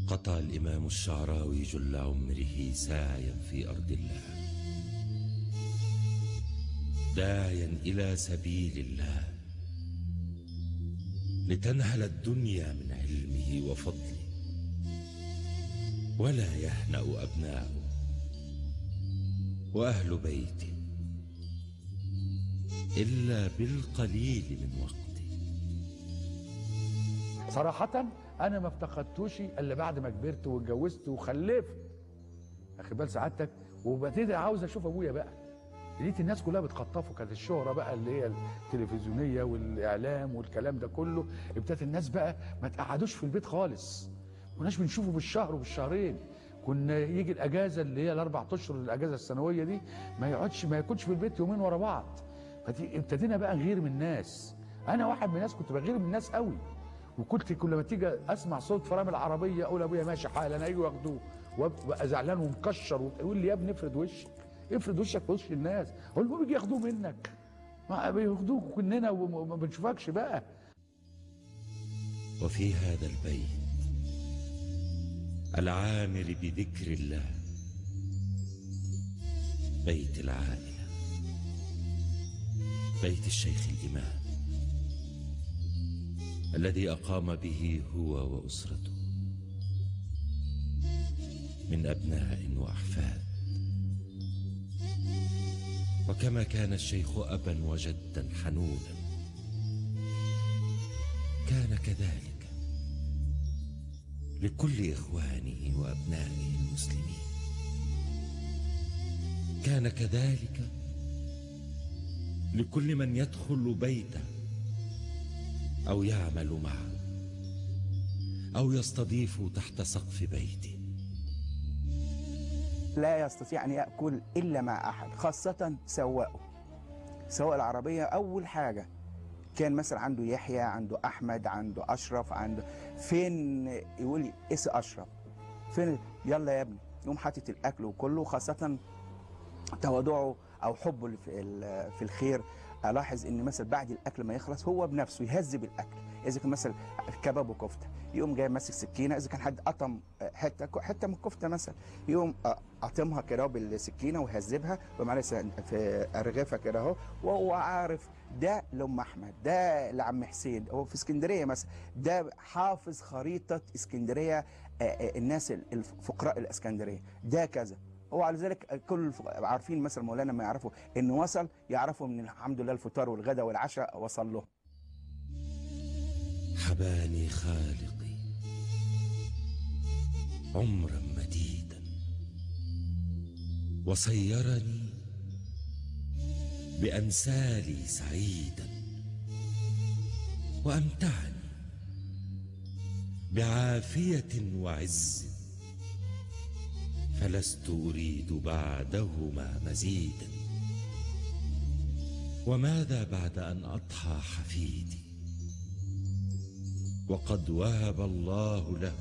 قطع الإمام الشعراوي جل عمره ساعيا في أرض الله داعيا إلى سبيل الله لتنهل الدنيا من علمه وفضله ولا يهنأ أبناؤه وأهل بيته إلا بالقليل من وقته صراحة أنا ما افتقدتوش إلا بعد ما كبرت واتجوزت وخلفت أخد بال سعادتك وببتدي عاوز أشوف أبويا بقى لقيت الناس كلها بتخطفه كانت الشهرة بقى اللي هي التلفزيونية والإعلام والكلام ده كله ابتدت الناس بقى ما تقعدوش في البيت خالص كناش بنشوفه بالشهر وبالشهرين كنا يجي الاجازه اللي هي الاربع اشهر الاجازه السنويه دي ما يقعدش ما ياكلش في البيت يومين ورا بعض فابتدينا بقى نغير من الناس انا واحد من الناس كنت بغير من الناس قوي وكنت كل ما تيجي اسمع صوت فرامل العربيه اقول ابويا ماشي حالا هيجوا ياخدوه وابقى زعلان ومكشر ويقول لي يا ابني افرد وشك افرد وشك في وش الناس اقول له بيجي ياخدوه منك ما بياخدوك كلنا وما بنشوفكش بقى وفي هذا البيت العامر بذكر الله بيت العائلة بيت الشيخ الإمام الذي أقام به هو وأسرته من أبناء وأحفاد وكما كان الشيخ أبا وجدا حنونا كان كذلك لكل إخوانه وأبنائه المسلمين كان كذلك لكل من يدخل بيته أو يعمل معه أو يستضيف تحت سقف بيته لا يستطيع أن يأكل إلا مع أحد خاصة سواقه سواق العربية أول حاجة كان مثلا عنده يحيى عنده أحمد عنده أشرف عنده فين يقول لي إيش أشرف فين يلا يا ابني يقوم حاطط الأكل وكله خاصة تواضعه أو حبه في في الخير ألاحظ إن مثلا بعد الأكل ما يخلص هو بنفسه يهذب الأكل إذا كان مثلا كباب وكفتة يقوم جاي ماسك سكينة إذا كان حد قطم حتة حتة من الكفتة مثلا يقوم قاطمها كده بالسكينة ويهذبها ومعلش في رغيفة كده أهو وهو عارف ده لأم أحمد ده لعم حسين هو في اسكندرية مثلا ده حافظ خريطة اسكندرية الناس الفقراء الاسكندرية ده كذا هو على ذلك كل عارفين مثلا مولانا ما يعرفوا انه وصل يعرفوا من الحمد لله الفطار والغداء والعشاء وصل له حباني خالقي عمرا مديدا وصيرني بأمثالي سعيدا وأمتعني بعافية وعز فلست أريد بعدهما مزيدا وماذا بعد أن أضحى حفيدي وقد وهب الله له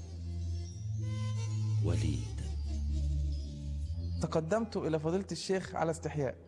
وليدا تقدمت إلى فضيلة الشيخ على استحياء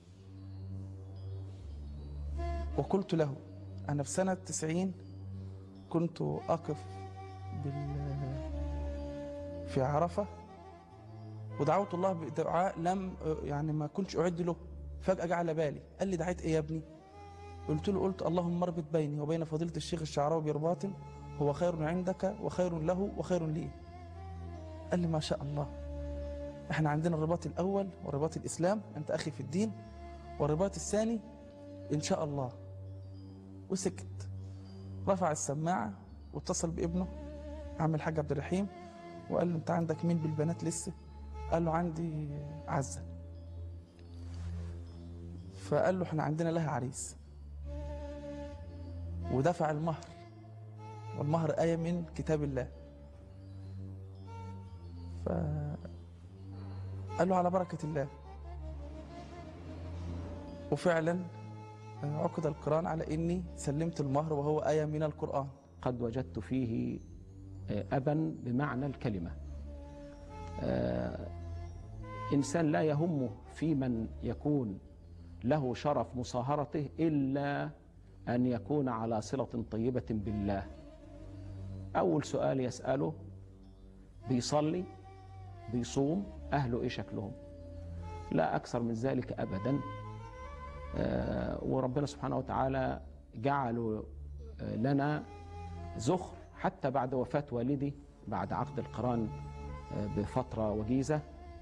وقلت له أنا في سنة 90 كنت أقف بال في عرفة ودعوت الله بدعاء لم يعني ما كنتش أعد له فجأة جه على بالي قال لي دعيت إيه يا ابني قلت له قلت اللهم اربط بيني وبين فضيلة الشيخ الشعراوي برباط هو خير عندك وخير له وخير لي قال لي ما شاء الله احنا عندنا الرباط الأول ورباط الإسلام أنت أخي في الدين والرباط الثاني إن شاء الله وسكت رفع السماعة واتصل بابنه عم الحاج عبد الرحيم وقال له انت عندك مين بالبنات لسه قال له عندي عزة فقال له احنا عندنا لها عريس ودفع المهر والمهر آية من كتاب الله ف قال له على بركة الله وفعلا عقد القرآن على إني سلمت المهر وهو آية من القرآن قد وجدت فيه أبا بمعنى الكلمة إنسان لا يهمه في من يكون له شرف مصاهرته إلا أن يكون على صلة طيبة بالله أول سؤال يسأله بيصلي بيصوم أهله إيه شكلهم لا أكثر من ذلك أبدا آه، وربنا سبحانه وتعالى جعل آه، لنا زخر حتى بعد وفاة والدي بعد عقد القران آه، بفترة وجيزة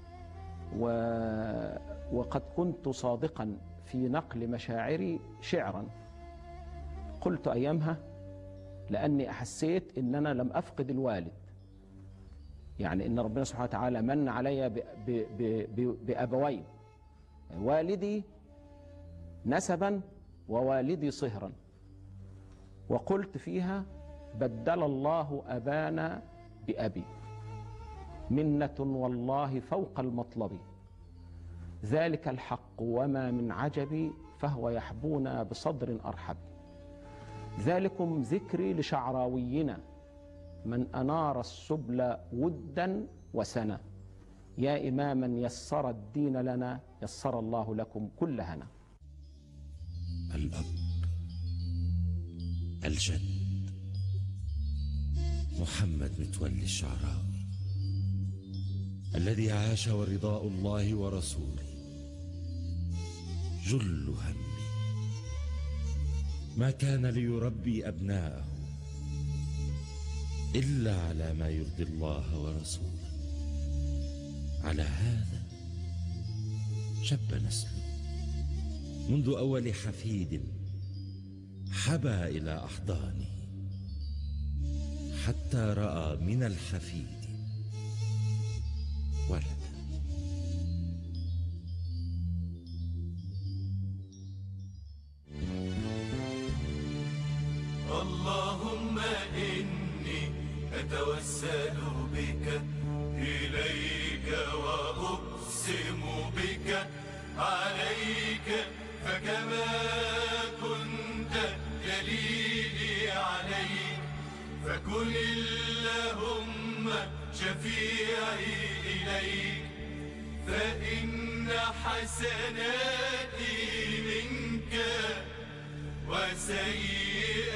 و- وقد كنت صادقا في نقل مشاعري شعرا قلت أيامها لأني أحسيت إن أنا لم أفقد الوالد يعني إن ربنا سبحانه وتعالى من علي ب- ب- ب- ب- بأبوين والدي نسبا ووالدي صهرا وقلت فيها بدل الله أبانا بأبي منة والله فوق المطلب ذلك الحق وما من عجب فهو يحبونا بصدر أرحب ذلكم ذكري لشعراوينا من أنار السبل ودا وسنا يا إماما يسر الدين لنا يسر الله لكم كل هنا الأب الجد محمد متولي الشعراوي الذي عاش ورضاء الله ورسوله جل همي ما كان ليربي أبناءه إلا على ما يرضي الله ورسوله على هذا شب نسله منذ أول حفيد حبى إلى أحضانه حتى رأى من الحفيد ولدا اللهم إني أتوسل بك إليك وأقسم بك عليك فكما كنت دليلي عليك فكن اللهم شفيعي إليك فإن حسناتي منك وسيئاتي